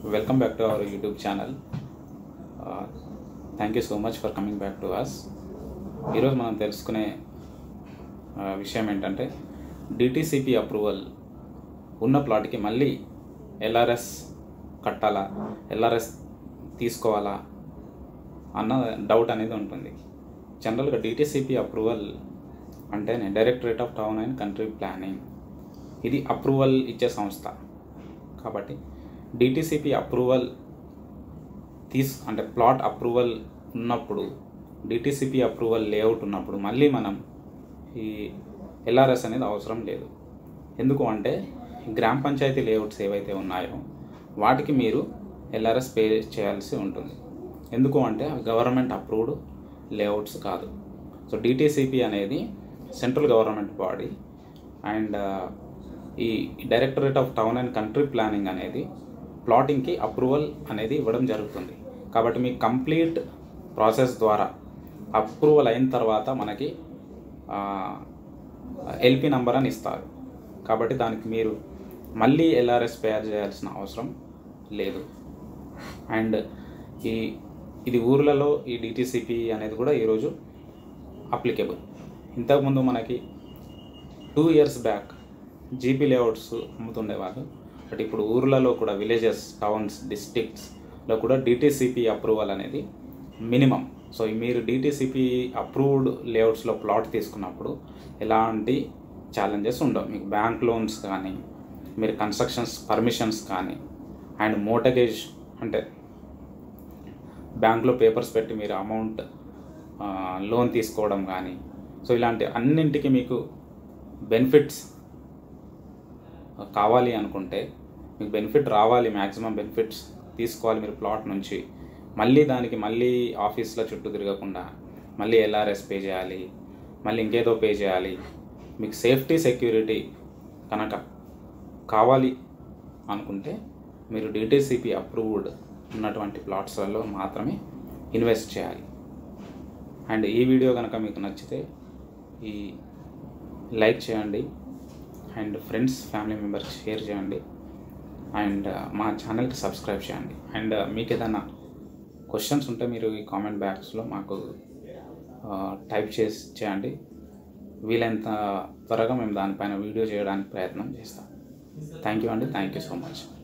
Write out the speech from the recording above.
welcome back to our YouTube channel thank you so much for coming back to us ఈరోజు మనం తెలుసుకునే ఆ, విషయం ఏంటంటే డిటీసీపీ అప్రూవల్ ఉన్న ప్లాట్కి మళ్ళీ ఎల్ఆర్ఎస్ కట్టాలా ఎల్ఆర్ఎస్ తీసుకోవాలా అన్న డౌట్ అనేది ఉంటుంది జనరల్గా డిటీసీపీ అప్రూవల్ అంటేనే directorate of town and country planning ఇది అప్రూవల్ ఇచ్చే సంస్థ కాబట్టి డిటీసీపీ అప్రూవల్ తీస్ అంటే ప్లాట్ అప్రూవల్ ఉన్నప్పుడు డిటీసీపీ అప్రూవల్ లేఅవుట్ ఉన్నప్పుడు మళ్ళీ మనం ఈ ఎల్ఆర్ఎస్ అనేది అవసరం లేదు ఎందుకు అంటే గ్రామ పంచాయతీ లేఅవుట్స్ ఏవైతే ఉన్నాయో వాటికి మీరు ఎల్ఆర్ఎస్ పే చేయాల్సి ఉంటుంది ఎందుకు అంటే అవి గవర్నమెంట్ అప్రూవ్డ్ లేఅవుట్స్ కాదు సో డిటీసీపీ అనేది సెంట్రల్ గవర్నమెంట్ బాడీ అండ్ ఈ directorate of town and country planning అనేది ప్లాటింగ్కి అప్రూవల్ అనేది ఇవ్వడం జరుగుతుంది కాబట్టి మీ కంప్లీట్ ప్రాసెస్ ద్వారా అప్రూవల్ అయిన తర్వాత మనకి ఎల్పి నంబర్ అని ఇస్తారు కాబట్టి దానికి మీరు మళ్ళీ ఎల్ఆర్ఎస్ పే చేయాల్సిన అవసరం లేదు అండ్ ఈ ఇది ఊర్లలో ఈ డిటీసీపీ అనేది కూడా ఈరోజు అప్లికేబుల్ ఇంతకుముందు మనకి two years back GP layouts అమ్ముతుండేవాళ్ళు బట్ ఇప్పుడు ఊర్లలో కూడా విలేజెస్ టౌన్స్ డిస్ట్రిక్ట్స్లో కూడా డిటీసీపీ అప్రూవల్ అనేది మినిమం సో మీరు డిటీసీపీ అప్రూవ్డ్ లేఅవుట్స్లో ప్లాట్ తీసుకున్నప్పుడు ఎలాంటి ఛాలెంజెస్ ఉండవు మీకు బ్యాంక్ లోన్స్ కానీ మీరు కన్స్ట్రక్షన్స్ పర్మిషన్స్ కానీ అండ్ మోటగేజ్ అంటే బ్యాంక్లో పేపర్స్ పెట్టి మీరు అమౌంట్ లోన్ తీసుకోవడం కానీ సో ఇలాంటి అన్నింటికి మీకు బెనిఫిట్స్ కావాలి అనుకుంటే మీకు బెనిఫిట్ రావాలి మ్యాక్సిమం బెనిఫిట్స్ తీసుకోవాలి మీరు ప్లాట్ నుంచి మళ్ళీ దానికి మళ్ళీ ఆఫీస్లో చుట్టూ తిరగకుండా మళ్ళీ ఎల్ఆర్ఎస్ పే చేయాలి మళ్ళీ ఇంకేదో పే చేయాలి మీకు సేఫ్టీ సెక్యూరిటీ కనుక కావాలి అనుకుంటే మీరు డిటీసీపీ అప్రూవ్డ్ ఉన్నటువంటి ప్లాట్స్లలో మాత్రమే ఇన్వెస్ట్ చేయాలి అండ్ ఈ వీడియో కనుక మీకు నచ్చితే ఈ లైక్ చేయండి and friends family members share చేయండి అండ్ మా ఛానల్కి సబ్స్క్రైబ్ చేయండి అండ్ మీకు ఏదైనా క్వశ్చన్స్ ఉంటే మీరు ఈ కామెంట్ బాక్స్లో మాకు టైప్ చేసి చేయండి వీలైనంత త్వరగా మేము దానిపైన వీడియో చేయడానికి ప్రయత్నం చేస్తాం థ్యాంక్ యూ అండి థ్యాంక్ యూ సో మచ్